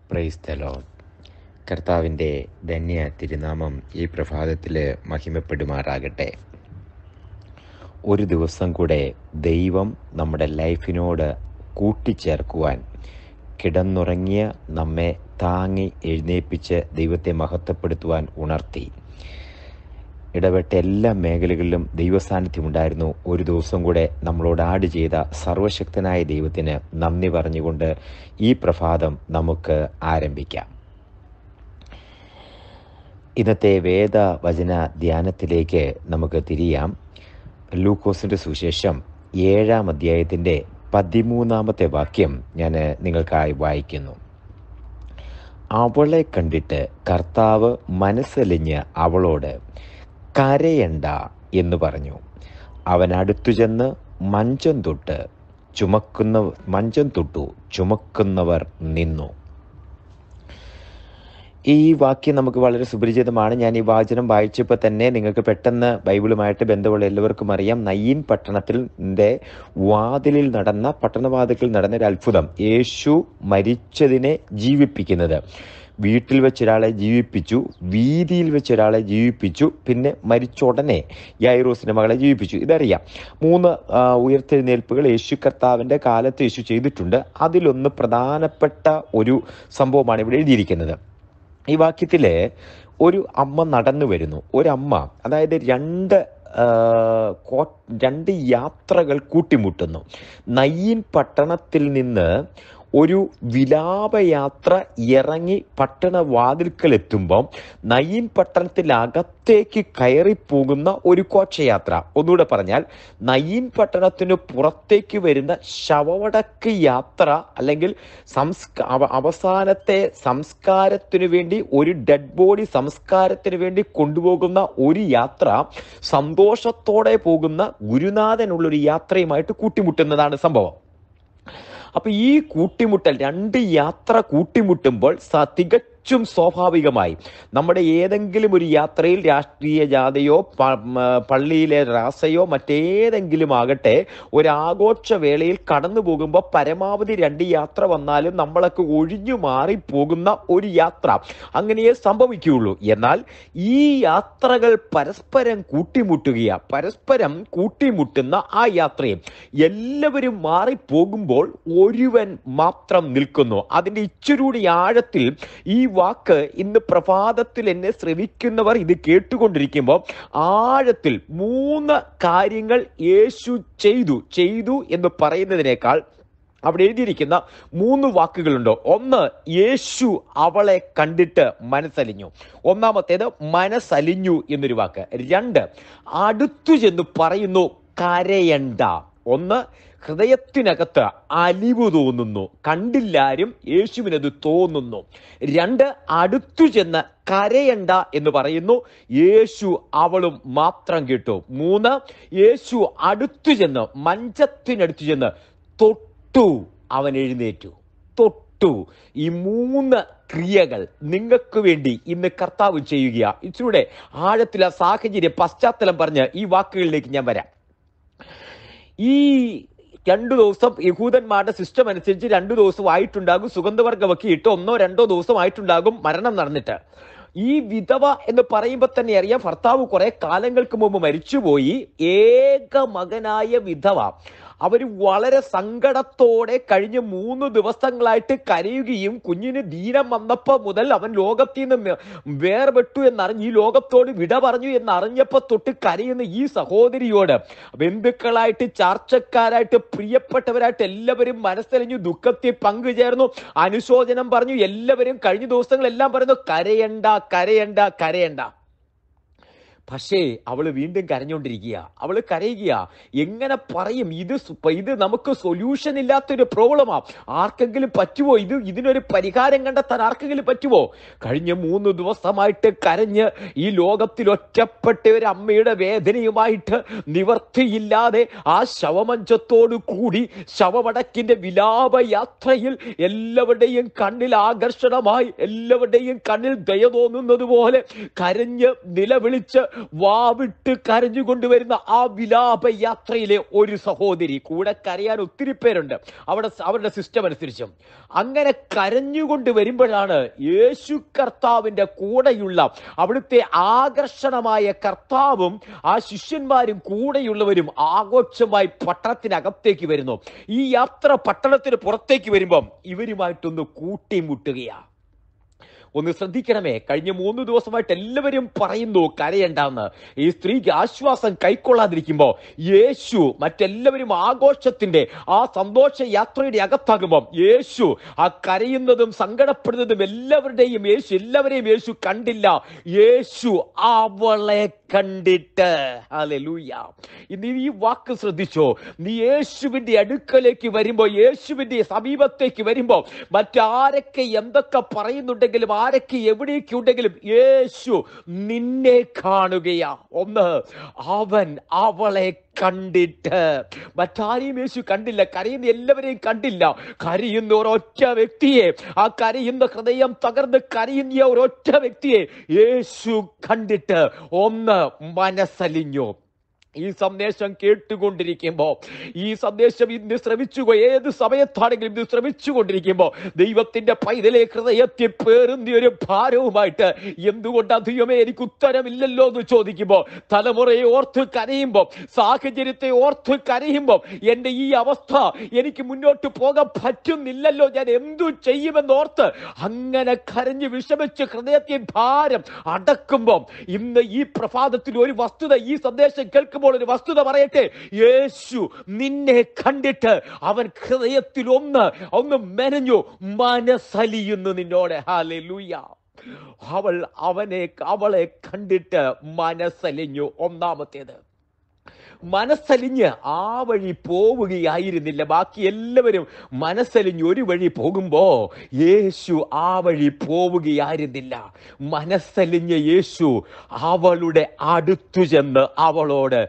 praise the Lord കർത്താവിൻ്റെ ധന്യ തിരുനാമം ഈ പ്രഭാതത്തിൽ മഹിമപ്പെടുമാറാകട്ടെ ഒരു ദിവസം കൂടെ ദൈവം നമ്മുടെ ലൈഫിനോട് കൂട്ടിച്ചേർക്കുവാൻ കിടന്നുറങ്ങിയ നമ്മെ താങ്ങി എഴുന്നേൽപ്പിച്ച് ദൈവത്തെ മഹത്വപ്പെടുത്തുവാൻ ഉണർത്തി ഇടപെട്ട എല്ലാ മേഖലകളിലും ദൈവസാന്നിധ്യം ഉണ്ടായിരുന്നു ഒരു ദിവസം കൂടെ നമ്മളോട് ആഡ് ചെയ്ത സർവശക്തനായ ദൈവത്തിന് നന്ദി പറഞ്ഞുകൊണ്ട് ഈ പ്രഭാതം നമുക്ക് ആരംഭിക്കാം ഇന്നത്തെ വേദ വചന ധ്യാനത്തിലേക്ക് നമുക്ക് തിരിയാം ലൂക്കോസിന്റെ സുവിശേഷം ഏഴാം അധ്യായത്തിന്റെ പതിമൂന്നാമത്തെ വാക്യം ഞാൻ നിങ്ങൾക്കായി വായിക്കുന്നു അവളെ കണ്ടിട്ട് കർത്താവ് മനസ്സലിഞ്ഞ് അവളോട് കരയണ്ട എന്ന് പറഞ്ഞു അവൻ അടുത്തു ചെന്ന് മഞ്ചം തൊട്ട് ചുമക്കുന്ന മഞ്ചം തൊട്ടു ചുമക്കുന്നവർ നിന്നു ഈ വാക്യം നമുക്ക് വളരെ സുപരിചിതമാണ് ഞാൻ ഈ വാചനം വായിച്ചപ്പോൾ തന്നെ നിങ്ങൾക്ക് പെട്ടെന്ന് ബൈബിളുമായിട്ട് ബന്ധമുള്ള എല്ലാവർക്കും അറിയാം നയ്യീൻ പട്ടണത്തിൻ്റെ വാതിലിൽ നടന്ന പട്ടണവാതിലിൽ നടന്ന ഒരു അത്ഭുതം യേശു മരിച്ചതിനെ ജീവിപ്പിക്കുന്നത് വീട്ടിൽ വെച്ചൊരാളെ ജീവിപ്പിച്ചു വീതിയിൽ വെച്ചൊരാളെ ജീവിപ്പിച്ചു പിന്നെ മരിച്ച ഉടനെ യായിറോസിന്റെ മകളെ ജീവിപ്പിച്ചു ഇതറിയാം മൂന്ന് ആ, ഉയർത്തെഴുന്നേൽപ്പുകൾ യേശു കർത്താവിന്റെ കാലത്ത് യേശു ചെയ്തിട്ടുണ്ട് അതിലൊന്ന് പ്രധാനപ്പെട്ട ഒരു സംഭവമാണ് ഇവിടെ എഴുതിയിരിക്കുന്നത് ഈ വാക്യത്തില് ഒരു അമ്മ നടന്നു വരുന്നു ഒരമ്മ അതായത് രണ്ട് ആ, കോ- രണ്ട് യാത്രകൾ കൂട്ടിമുട്ടുന്നു നയ്യീൻ പട്ടണത്തിൽ നിന്ന് ഒരു വിലാപയാത്ര ഇറങ്ങി പട്ടണ വാതിൽക്കൽ എത്തുമ്പോൾ നയ്യീൻ പട്ടണത്തിനകത്തേക്ക് കയറിപ്പോകുന്ന ഒരു കോച്ചയാത്ര ഒന്നുകൂടെ പറഞ്ഞാൽ നയ്യീൻ പട്ടണത്തിന് പുറത്തേക്ക് വരുന്ന ശവമടക്ക് യാത്ര അല്ലെങ്കിൽ സംസ്ക അവ- അവസാനത്തെ സംസ്കാരത്തിന് വേണ്ടി ഒരു ഡെഡ് ബോഡി സംസ്കാരത്തിന് വേണ്ടി കൊണ്ടുപോകുന്ന ഒരു യാത്ര സന്തോഷത്തോടെ പോകുന്ന ഗുരുനാഥനുള്ള ഒരു യാത്രയുമായിട്ട് കൂട്ടിമുട്ടുന്നതാണ് സംഭവം അപ്പൊ ഈ കൂട്ടിമുട്ടൽ രണ്ട് യാത്ര കൂട്ടിമുട്ടുമ്പോൾ സ- തികച്ചും സ്വാഭാവികമായി നമ്മുടെ ഏതെങ്കിലും ഒരു യാത്രയിൽ രാഷ്ട്രീയ ജാഥയോ പ- മ- പള്ളിയിലെ റാസയോ മറ്റേതെങ്കിലും ആകട്ടെ ഒരു ആഘോഷ വേളയിൽ കടന്നു പോകുമ്പോൾ പരമാവധി രണ്ട് യാത്ര വന്നാലും നമ്മളൊക്കെ ഒഴിഞ്ഞു മാറി പോകുന്ന ഒരു യാത്ര അങ്ങനെയേ സംഭവിക്കുകയുള്ളൂ എന്നാൽ ഈ യാത്രകൾ പരസ്പരം കൂട്ടിമുട്ടുകയാ പരസ്പരം കൂട്ടിമുട്ടുന്ന ആ യാത്രയും എല്ലാവരും മാറിപ്പോകുമ്പോൾ ഒരുവൻ മാത്രം നിൽക്കുന്നു അതിന്റെ ഇച്ചിരൂടി ആഴത്തിൽ ഈ വാക്ക് ഇന്ന് പ്രഭാതത്തിൽ എന്നെ ശ്രവിക്കുന്നവർ ഇത് കേട്ടുകൊണ്ടിരിക്കുമ്പോൾ ആഴത്തിൽ മൂന്ന് കാര്യങ്ങൾ യേശു ചെയ്തു ചെയ്തു എന്ന് പറയുന്നതിനേക്കാൾ അവിടെ എഴുതിയിരിക്കുന്ന മൂന്ന് വാക്കുകളുണ്ട് ഒന്ന് യേശു അവളെ കണ്ടിട്ട് മനസ്സലിഞ്ഞു ഒന്നാമത്തേത് മനസ്സലിഞ്ഞു എന്നൊരു വാക്ക് രണ്ട് അടുത്തു ചെന്ന് പറയുന്നു കരയണ്ട ഒന്ന് ഹൃദയത്തിനകത്ത് അലിവ് തോന്നുന്നു കണ്ടില്ലാരും യേശുവിനത് തോന്നുന്നു രണ്ട് അടുത്തു ചെന്ന് കരയണ്ട എന്ന് പറയുന്നു യേശു അവളും മാത്രം കേട്ടു മൂന്ന് യേശു അടുത്തു ചെന്ന് മഞ്ചത്തിനടുത്തു ചെന്ന് തൊട്ടു അവൻ എഴുന്നേറ്റു തൊട്ടു ഈ മൂന്ന് ക്രിയകൾ നിങ്ങൾക്ക് വേണ്ടി ഇന്ന് കർത്താവ് ചെയ്യുക ഇച്ചിലൂടെ ആഴത്തിൽ ആ സാഹചര്യം പശ്ചാത്തലം പറഞ്ഞ് ഈ വാക്കുകളിലേക്ക് ഞാൻ വരാം ഈ രണ്ടു ദിവസം യഹൂദന്മാരുടെ സിസ്റ്റം അനുസരിച്ച് രണ്ടു ദിവസം ആയിട്ടുണ്ടാകും സുഗന്ധവർഗമൊക്കെ ഇട്ട് ഒന്നോ രണ്ടോ ദിവസം ആയിട്ടുണ്ടാകും മരണം നടന്നിട്ട് ഈ വിധവ എന്ന് പറയുമ്പോൾ തന്നെ അറിയാം ഭർത്താവ് കുറെ കാലങ്ങൾക്ക് മുമ്പ് മരിച്ചുപോയി ഏക മകനായ വിധവ അവർ വളരെ സങ്കടത്തോടെ കഴിഞ്ഞ മൂന്ന് ദിവസങ്ങളായിട്ട് കരയുകയും കുഞ്ഞിന് ദീനം വന്നപ്പോൾ മുതൽ അവൻ ലോകത്തിൽ നിന്ന് വേർപെട്ടു എന്നറിഞ്ഞ് ഈ ലോകത്തോട് വിട പറഞ്ഞു എന്നറിഞ്ഞപ്പോൾ തൊട്ട് കരയുന്ന ഈ സഹോദരിയോട് ബന്ധുക്കളായിട്ട് ചാർച്ചക്കാരായിട്ട് പ്രിയപ്പെട്ടവരായിട്ട് എല്ലാവരും മനസ്സലിഞ്ഞു ദുഃഖത്തിൽ പങ്കുചേർന്നു അനുശോചനം പറഞ്ഞു എല്ലാവരും കഴിഞ്ഞ ദിവസങ്ങളെല്ലാം പറയുന്നു കരയണ്ട കരയണ്ട കരയണ്ട പക്ഷേ അവള് വീണ്ടും കരഞ്ഞുകൊണ്ടിരിക്കുക അവള് കരയുക എങ്ങനെ പറയും ഇത് സു- ഇത് നമുക്ക് സൊല്യൂഷൻ ഇല്ലാത്തൊരു പ്രോബ്ലമാ ആർക്കെങ്കിലും പറ്റുമോ ഇത് ഇതിനൊരു പരിഹാരം കണ്ടെത്താൻ ആർക്കെങ്കിലും പറ്റുമോ കഴിഞ്ഞ മൂന്ന് ദിവസമായിട്ട് കരഞ്ഞ് ഈ ലോകത്തിൽ ഒറ്റപ്പെട്ട ഒരു അമ്മയുടെ വേദനയുമായിട്ട് നിവർത്തിയില്ലാതെ ആ ശവമഞ്ചത്തോടു കൂടി ശവമടക്കിന്റെ വിലാപ യാത്രയിൽ എല്ലാവരുടെയും കണ്ണിൽ ആകർഷണമായി എല്ലാവരുടെയും കണ്ണിൽ ദയ തോന്നുന്നത് പോലെ കരഞ്ഞ് നിലവിളിച്ച് വാവിട്ട് കരഞ്ഞുകൊണ്ട് വരുന്ന ആ വിലാപ യാത്രയിലെ ഒരു സഹോദരി കൂടെ കരയാൻ ഒത്തിരി പേരുണ്ട് അവിടെ അവരുടെ സിസ്റ്റം അനുസരിച്ചും അങ്ങനെ കരഞ്ഞുകൊണ്ട് വരുമ്പോഴാണ് യേശു കർത്താവിന്റെ കൂടെയുള്ള അവിടുത്തെ ആകർഷണമായ കർത്താവും ആ ശിഷ്യന്മാരും കൂടെയുള്ളവരും ആഘോഷമായി പട്ടണത്തിനകത്തേക്ക് വരുന്നു ഈ യാത്ര പട്ടണത്തിന് പുറത്തേക്ക് വരുമ്പം ഇവരുമായിട്ടൊന്ന് കൂട്ടിമുട്ടുകയാണ് ഒന്ന് ശ്രദ്ധിക്കണമേ കഴിഞ്ഞ മൂന്ന് ദിവസമായിട്ട് എല്ലാവരും പറയുന്നു കരയണ്ടെന്ന് ഈ സ്ത്രീക്ക് ആശ്വാസം കൈക്കൊള്ളാതിരിക്കുമ്പോൾ യേശു മറ്റെല്ലാവരും ആഘോഷത്തിന്റെ ആ സന്തോഷ യാത്രയുടെ അകത്താകുമ്പോൾ യേശു ആ കരയുന്നതും സങ്കടപ്പെടുന്നതും എല്ലാവരുടെയും യേശു എല്ലാവരെയും യേശു കണ്ടില്ല യേശു അവളെ കണ്ടിട്ട് ഹല്ലേലൂയ ഇന്ന് ഈ വാക്ക് ശ്രദ്ധിച്ചോ നീ യേശുവിന്റെ അടുക്കലേക്ക് വരുമ്പോൾ യേശുവിന്റെ സമീപത്തേക്ക് വരുമ്പോൾ മറ്റാരൊക്കെ എന്തൊക്കെ പറയുന്നുണ്ടെങ്കിലും ആരൊക്കെ എവിടേക്ക് ഉണ്ടെങ്കിലും യേശു നിന്നെ കാണുകയാ ഒന്ന് അവൻ അവളെ കണ്ടിട്ട് മറ്റാരെയും യേശു കണ്ടില്ല കരയുന്ന എല്ലാവരെയും കണ്ടില്ല കരയുന്ന ഒരൊറ്റ വ്യക്തിയെ ആ കരയുന്ന ഹൃദയം തകർന്ന് കരയുന്ന ഒരൊറ്റ വ്യക്തിയെ യേശു കണ്ടിട്ട് ഒന്ന് മനസ്സലിഞ്ഞു ഈ സന്ദേശം കേട്ടുകൊണ്ടിരിക്കുമ്പോ ഈ സന്ദേശം ഇന്ന് ശ്രമിച്ചു ഏത് സമയത്താണെങ്കിലും ഇത് ശ്രമിച്ചുകൊണ്ടിരിക്കുമ്പോ ദൈവത്തിന്റെ പൈതലെ ഹൃദയത്തിൽ പേറുന്ന ഒരു ഭാരവുമായിട്ട് എന്തുകൊണ്ട് അധികമേ എനിക്ക് ഉത്തരമില്ലല്ലോ എന്ന് ചോദിക്കുമ്പോ തലമുറയെ ഓർത്ത് കരയുമ്പോ സാഹചര്യത്തെ ഓർത്ത് കരയുമ്പോ എന്റെ ഈ അവസ്ഥ എനിക്ക് മുന്നോട്ട് പോകാൻ പറ്റുന്നില്ലല്ലോ ഞാൻ എന്തു ചെയ്യുമെന്ന് ഓർത്ത് അങ്ങനെ കരഞ്ഞ് വിഷമിച്ച് ഹൃദയത്തിൽ ഭാരം അടക്കുമ്പോ ഇന്ന് ഈ പ്രഭാതത്തിൽ ഒരു വസ്തുത ഈ സന്ദേശം കേൾക്കുമ്പോൾ ഒരു വസ്തുത പറയട്ടെ യേശു നിന്നെ കണ്ടിട്ട് അവൻ ഹൃദയത്തിൽ ഒന്ന് ഒന്ന് മെനഞ്ഞു മനസ്സലിയുന്നു നിന്നോട് ഹാലൂയ അവൾ അവനെ അവളെ കണ്ടിട്ട് മനസ്സലിഞ്ഞു ഒന്നാമത്തേത് മനസ്സലിഞ്ഞ് ആ വഴി പോവുകയായിരുന്നില്ല ബാക്കി എല്ലാവരും മനസ്സലിഞ്ഞ് ഒരു വഴി പോകുമ്പോ യേശു ആ വഴി പോവുകയായിരുന്നില്ല മനസ്സലിഞ്ഞ യേശു അവളുടെ അടുത്തു ചെന്ന് അവളോട്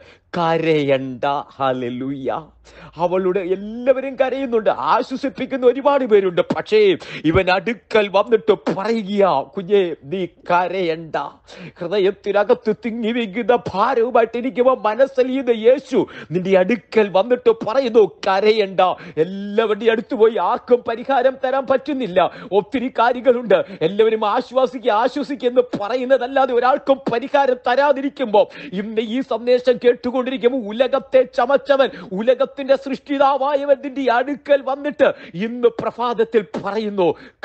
കരയണ്ട ഹലലുയ്യ അവളുടെ എല്ലാവരും കരയുന്നുണ്ട് ആശ്വസിപ്പിക്കുന്ന ഒരുപാട് പേരുണ്ട് പക്ഷേ ഇവൻ അടുക്കൽ വന്നിട്ട് പറയുക കുഞ്ഞെ നീ കരയണ്ട ഹൃദയത്തിനകത്ത് തിങ്ങി വെക്കുന്ന ഭാരവുമായിട്ട് ഇരിക്കുമ്പോ മനസ്സലിയുന്ന യേശു നിന്റെ അടുക്കൽ വന്നിട്ട് പറയുന്നു കരയണ്ട എല്ലാവരുടെയും അടുത്ത് പോയി ആർക്കും പരിഹാരം തരാൻ പറ്റുന്നില്ല ഒത്തിരി കാര്യങ്ങളുണ്ട് എല്ലാവരും ആശ്വാസിക്കുക ആശ്വസിക്കുക എന്ന് പറയുന്നതല്ലാതെ ഒരാൾക്കും പരിഹാരം തരാതിരിക്കുമ്പോ ഇന്ന് ഈ സന്ദേശം കേട്ടുകൊണ്ടിരിക്കുമ്പോൾ ഉലകത്തെ ചമച്ചവൻ ഉലകത്തിന്റെ സൃഷ്ടിതാവായവൻ നിന്റെ അടുക്കൽ വന്നിട്ട് ഇന്ന് പ്രഭാതത്തിൽ പറയുന്നു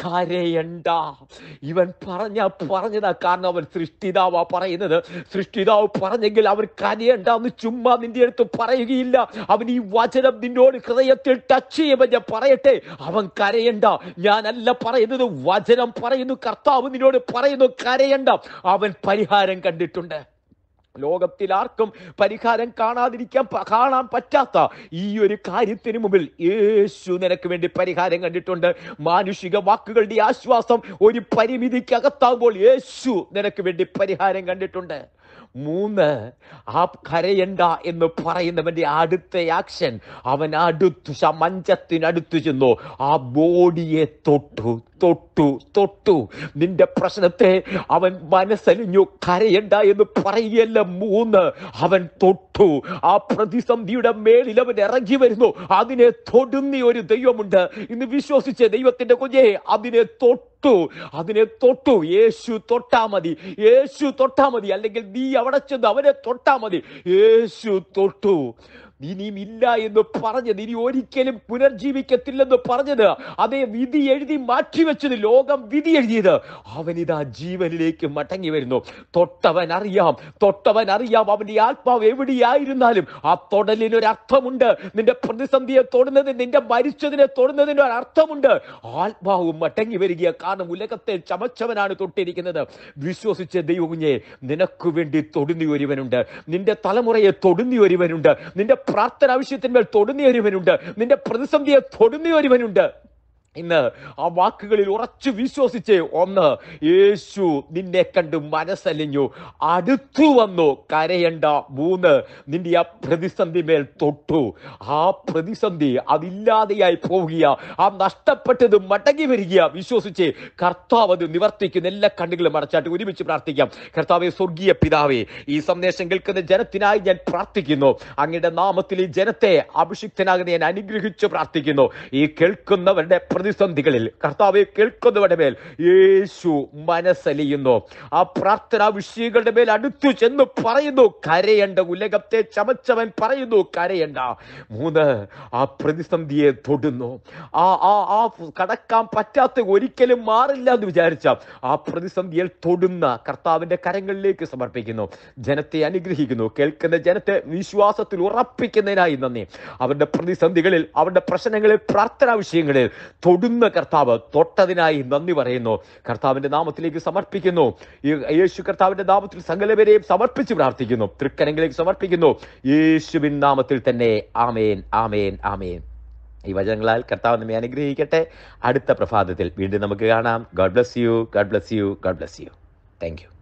കരയണ്ട ഇവൻ പറഞ്ഞ പറഞ്ഞതാ കാരണം അവൻ സൃഷ്ടിതാവാ പറയുന്നത് സൃഷ്ടിതാവ് പറഞ്ഞെങ്കിൽ അവൻ കരയണ്ട എന്ന് ചുമ്മാ നിന്റെ അടുത്ത് പറയുകയില്ല അവൻ ഈ വചനം നിന്നോട് ഹൃദയത്തിൽ ടച്ച് ചെയ്യുമ്പോൾ ഞാൻ പറയട്ടെ അവൻ കരയണ്ട ഞാനല്ല പറയുന്നത് വചനം പറയുന്നു കർത്താവ് നിന്നോട് പറയുന്നു കരയണ്ട അവൻ പരിഹാരം കണ്ടിട്ടുണ്ട് ലോകത്തിൽ ആർക്കും പരിഹാരം കാണാതിരിക്കാൻ പ- കാണാൻ പറ്റാത്ത ഈ ഒരു കാര്യത്തിന് മുമ്പിൽ യേശു നിനക്ക് വേണ്ടി പരിഹാരം കണ്ടിട്ടുണ്ട് മാനുഷിക വാക്കുകളുടെ ആശ്വാസം ഒരു പരിമിതിക്കകത്താകുമ്പോൾ യേശു നിനക്ക് വേണ്ടി പരിഹാരം കണ്ടിട്ടുണ്ട് മൂന്ന് ആ കരയണ്ട എന്ന് പറയുന്നവന്റെ അടുത്ത ആക്ഷൻ അവൻ അടുത്തു ശ- മഞ്ചത്തിനടുത്തു ചെന്നു ആ ബോഡിയെ തൊട്ടു തൊട്ടു തൊട്ടു നിന്റെ പ്രശ്നത്തെ അവൻ മനസ്സലിഞ്ഞു കരയണ്ട എന്ന് പറയുകയല്ല മൂന്ന് അവൻ തൊട്ടു ആ പ്രതിസന്ധിയുടെ മേളിൽ അവൻ ഇറങ്ങി വരുന്നു അതിനെ തൊടുന്ന ഒരു ദൈവമുണ്ട് ഇന്ന് വിശ്വസിച്ച ദൈവത്തിന്റെ കുഞ്ഞെ അതിനെ തൊട്ടു അതിനെ തൊട്ടു യേശു തൊട്ടാ മതി യേശു തൊട്ടാ മതി അല്ലെങ്കിൽ നീ അവിടെ ചെന്ന് അവനെ തൊട്ടാ മതി യേശു തൊട്ടു ഇനിയും ഇല്ല എന്ന് പറഞ്ഞത് ഇനി ഒരിക്കലും പുനർജീവിക്കത്തില്ലെന്ന് പറഞ്ഞത് അതേ വിധി എഴുതി മാറ്റിവെച്ചത് ലോകം വിധി എഴുതിയത് അവനിതാ ജീവനിലേക്ക് മടങ്ങി വരുന്നു തൊട്ടവൻ അറിയാം തൊട്ടവൻ അറിയാം അവന്റെ ആത്മാവ് എവിടെയായിരുന്നാലും ആ തൊടലിന് ഒരു അർത്ഥമുണ്ട് നിന്റെ പ്രതിസന്ധിയെ തൊടുന്നത് നിന്റെ മരിച്ചതിനെ തൊടുന്നതിന് ഒരു അർത്ഥമുണ്ട് ആത്മാവ് മടങ്ങി വരിക കാരണം ഉലകത്തെ ചമച്ചവനാണ് തൊട്ടിരിക്കുന്നത് വിശ്വസിച്ച ദൈവകുഞ്ഞെ നിനക്ക് വേണ്ടി തൊടുന്ന ഒരുവനുണ്ട് നിന്റെ തലമുറയെ തൊടുന്ന ഒരുവനുണ്ട് നിന്റെ പ്രാർത്ഥന ആവശ്യത്തിന്മേൽ തൊടുന്ന ഒരുവനുണ്ട് നിന്റെ പ്രതിസന്ധിയെ തൊടുന്ന ഒരുവനുണ്ട് ഇന്ന് ആ വാക്കുകളിൽ ഉറച്ചു വിശ്വസിച്ച് ഒന്ന് യേശു നിന്നെ കണ്ട് മനസ്സലിഞ്ഞു അടുത്തു വന്നു കരയണ്ട മൂന്ന് നിന്റെ ആ പ്രതിസന്ധി മേൽ തൊട്ടു ആ പ്രതിസന്ധി അതില്ലാതെയായി പോവുക ആ നഷ്ടപ്പെട്ടത് മടങ്ങി വരിക വിശ്വസിച്ച് കർത്താവ് അത് നിവർത്തിക്കുന്ന എല്ലാ കണ്ണുകളും അടച്ചാട്ട് ഒരുമിച്ച് പ്രാർത്ഥിക്കാം കർത്താവെ സ്വർഗീയ പിതാവേ ഈ സന്ദേശം കേൾക്കുന്ന ജനത്തിനായി ഞാൻ പ്രാർത്ഥിക്കുന്നു അങ്ങയുടെ നാമത്തിൽ ഈ ജനത്തെ അഭിഷിക്തനാകുന്ന ഞാൻ അനുഗ്രഹിച്ച് പ്രാർത്ഥിക്കുന്നു ഈ കേൾക്കുന്നവരുടെ പ്രതിസന്ധികളിൽ കർത്താവെ കേൾക്കുന്നവരുടെ മേൽ യേശു മനസ്സലിയുന്നു ആ പ്രാർത്ഥനാ വിഷയങ്ങളുടെ മേൽ അടുത്തു ചെന്ന് പറയുന്നു കരയണ്ട ഉലകത്തെ ചമച്ചവൻ പറയുന്നു കരയണ്ട മൂന്ന് ആ പ്രതിസന്ധിയെ തൊടുന്നു ആ ആ ആ കടക്കാൻ പറ്റാത്ത ഒരിക്കലും മാറില്ല എന്ന് വിചാരിച്ച ആ പ്രതിസന്ധിയിൽ തൊടുന്ന കർത്താവിന്റെ കരങ്ങളിലേക്ക് സമർപ്പിക്കുന്നു ജനത്തെ അനുഗ്രഹിക്കുന്നു കേൾക്കുന്ന ജനത്തെ വിശ്വാസത്തിൽ ഉറപ്പിക്കുന്നതിനായി നന്ദി അവരുടെ പ്രതിസന്ധികളിൽ അവരുടെ പ്രശ്നങ്ങളിൽ പ്രാർത്ഥനാ വിഷയങ്ങളിൽ തൊടുന്ന കർത്താവ് തൊട്ടതിനായി നന്ദി പറയുന്നു കർത്താവിന്റെ നാമത്തിലേക്ക് സമർപ്പിക്കുന്നു ഈ യേശു കർത്താവിന്റെ നാമത്തിൽ സകലവരെയും സമർപ്പിച്ച് പ്രാർത്ഥിക്കുന്നു തൃക്കരങ്ങളിലേക്ക് സമർപ്പിക്കുന്നു യേശുവിൻ നാമത്തിൽ തന്നെ ആമേൻ ആമേൻ ആമേൻ ഈ വചനങ്ങളാൽ കർത്താവ് നമ്മെ അനുഗ്രഹിക്കട്ടെ അടുത്ത പ്രഭാതത്തിൽ വീണ്ടും നമുക്ക് കാണാം God bless you God bless you God bless you thank U